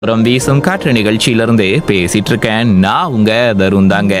புறம் வீசும் காற்று நிகழ்ச்சியிலிருந்து பேசிட்டு இருக்கேன் நான் உங்க தருண் தாங்க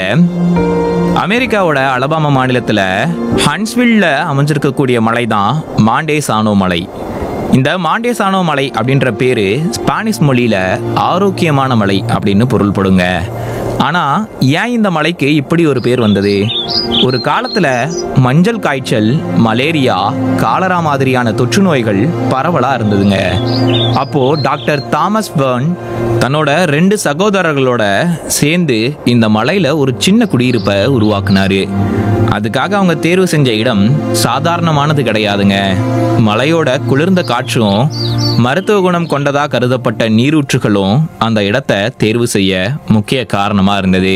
அமெரிக்காவோட அலபாமா மாநிலத்துல ஹன்ஸ்வில்ல அமைஞ்சிருக்கக்கூடிய மலை தான் மாண்டேசானோ மலை இந்த மாண்டேசானோ மலை அப்படின்ற பேரு ஸ்பானிஷ் மொழியில ஆரோக்கியமான மலை அப்படின்னு பொருள்படுங்க ஆனா ஏன் இந்த மலைக்கு இப்படி ஒரு பேர் வந்தது ஒரு காலத்துல மஞ்சள் காய்ச்சல் மலேரியா காலரா மாதிரியான தொற்று நோய்கள் பரவலா இருந்ததுங்க அப்போ டாக்டர் தாமஸ் பர்ன் தன்னோட ரெண்டு சகோதரர்களோட சேர்ந்து இந்த மலையில ஒரு சின்ன குடியிருப்பை உருவாக்குனாரு அதுக்காக அவங்க தேர்வு செஞ்ச இடம் சாதாரணமானது கிடையாதுங்க மலையோட குளிர்ந்த காற்றும் மருத்துவ குணம் கொண்டதா கருதப்பட்ட நீரூற்றுகளும் அந்த இடத்தை தேர்வு செய்ய முக்கிய காரணமா இருந்தது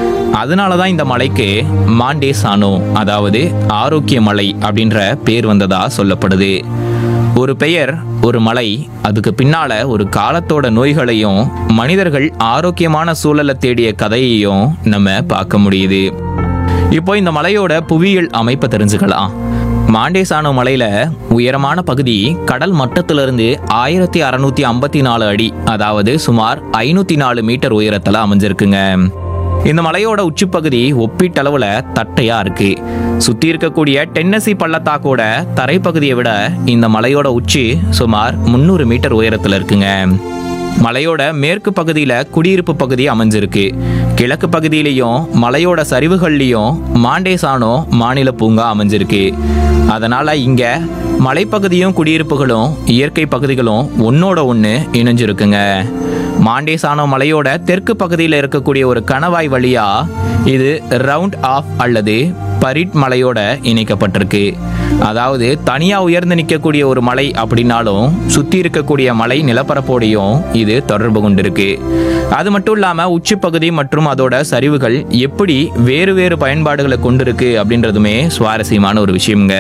அதனால தான் இந்த மலைக்கு மாண்டேசானோ அதாவது ஆரோக்கிய மலை அப்படின்ற பேர் வந்ததா சொல்லப்படுது ஒரு பெயர் ஒரு மலை அதுக்கு பின்னால ஒரு காலத்தோட நோய்களையும் மனிதர்கள் ஆரோக்கியமான சூழலை தேடிய கதையையும் நம்ம பார்க்க முடியுது இப்போ இந்த மலையோட புவியியல் அமைப்பை தெரிஞ்சுக்கலாம் மாண்டேசானோ மலையில உயரமான பகுதி கடல் மட்டத்திலிருந்து ஆயிரத்தி அறுநூத்தி ஐம்பத்தி நாலு அடி அதாவது சுமார் ஐநூத்தி நாலு மீட்டர் உயரத்துல அமைஞ்சிருக்குங்க இந்த மலையோட உச்சிப்பகுதி ஒப்பீட்டளவுல தட்டையா இருக்கு சுத்தி இருக்கக்கூடிய டென்னசி பள்ளத்தாக்கோட தரைப்பகுதியை விட இந்த மலையோட உச்சி சுமார் முந்நூறு மீட்டர் உயரத்துல இருக்குங்க மலையோட மேற்கு பகுதியில குடியிருப்பு பகுதி அமைஞ்சிருக்கு கிழக்கு பகுதியிலையும் மலையோட சரிவுகள்லையும் மாண்டேசானோ மாநில பூங்கா அமைஞ்சிருக்கு அதனால இங்க மலைப்பகுதியும் குடியிருப்புகளும் இயற்கை பகுதிகளும் ஒன்னோட ஒன்று இணைஞ்சிருக்குங்க மாண்டேசானோ மலையோட தெற்கு பகுதியில் இருக்கக்கூடிய ஒரு கணவாய் வழியா இது ரவுண்ட் ஆஃப் அல்லது பரிட் மலையோட இணைக்கப்பட்டிருக்கு அதாவது தனியா உயர்ந்து நிற்கக்கூடிய ஒரு மலை அப்படின்னாலும் சுத்தி இருக்கக்கூடிய மலை நிலப்பரப்போடையும் இது தொடர்பு கொண்டிருக்கு அது மட்டும் இல்லாம உச்சிப்பகுதி மற்றும் அதோட சரிவுகள் எப்படி வேறு வேறு பயன்பாடுகளை கொண்டிருக்கு அப்படின்றதுமே சுவாரஸ்யமான ஒரு விஷயம்ங்க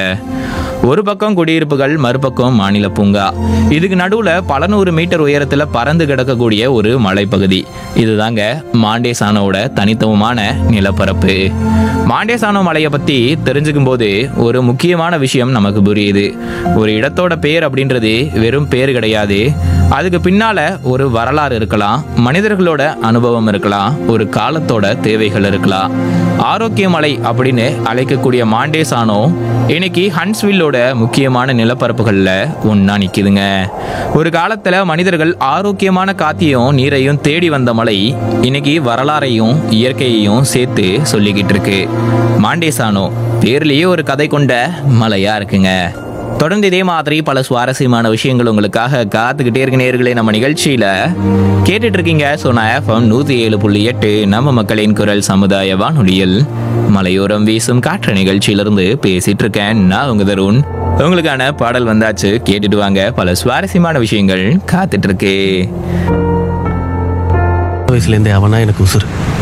ஒரு பக்கம் குடியிருப்புகள் மறுபக்கம் மாநில பூங்கா இதுக்கு நடுவுல பல நூறு மீட்டர் உயரத்துல பறந்து கிடக்கக்கூடிய ஒரு மலைப்பகுதி இதுதாங்க மாண்டேசானோட தனித்துவமான நிலப்பரப்பு மாண்டேசானோ மலையை பத்தி தெரிஞ்சுக்கும் போது ஒரு முக்கியமான விஷயம் நமக்கு புரியுது ஒரு இடத்தோட பேர் அப்படின்றது வெறும் பேர் கிடையாது அதுக்கு பின்னால ஒரு வரலாறு இருக்கலாம் மனிதர்களோட அனுபவம் இருக்கலாம் ஒரு காலத்தோட தேவைகள் இருக்கலாம் ஆரோக்கிய மலை அப்படின்னு அழைக்கக்கூடிய மாண்டேசானோ இன்னைக்கு ஹன்ஸ்வில்லோட முக்கியமான நிலப்பரப்புகளில் ஒன்றா நிற்கிதுங்க ஒரு காலத்தில் மனிதர்கள் ஆரோக்கியமான காத்தையும் நீரையும் தேடி வந்த மலை இன்னைக்கு வரலாறையும் இயற்கையையும் சேர்த்து சொல்லிக்கிட்டு இருக்கு மாண்டேசானோ பேர்லேயே ஒரு கதை கொண்ட மலையா இருக்குங்க தொடர்ந்து இதே மாதிரி பல சுவாரஸ்யமான விஷயங்கள் உங்களுக்காக காத்துக்கிட்டே இருக்க நேர்களே நம்ம நிகழ்ச்சியில கேட்டுட்டு இருக்கீங்க சோனா எஃப்எம் நூத்தி ஏழு புள்ளி எட்டு நம்ம மக்களின் குரல் சமுதாய வானொலியில் மலையோரம் வீசும் காற்று நிகழ்ச்சியிலிருந்து பேசிட்டு இருக்கேன் நான் உங்க தருண் உங்களுக்கான பாடல் வந்தாச்சு கேட்டுட்டு வாங்க பல சுவாரஸ்யமான விஷயங்கள் காத்துட்டு இருக்கு வயசுலேருந்தே அவனா எனக்கு உசுறு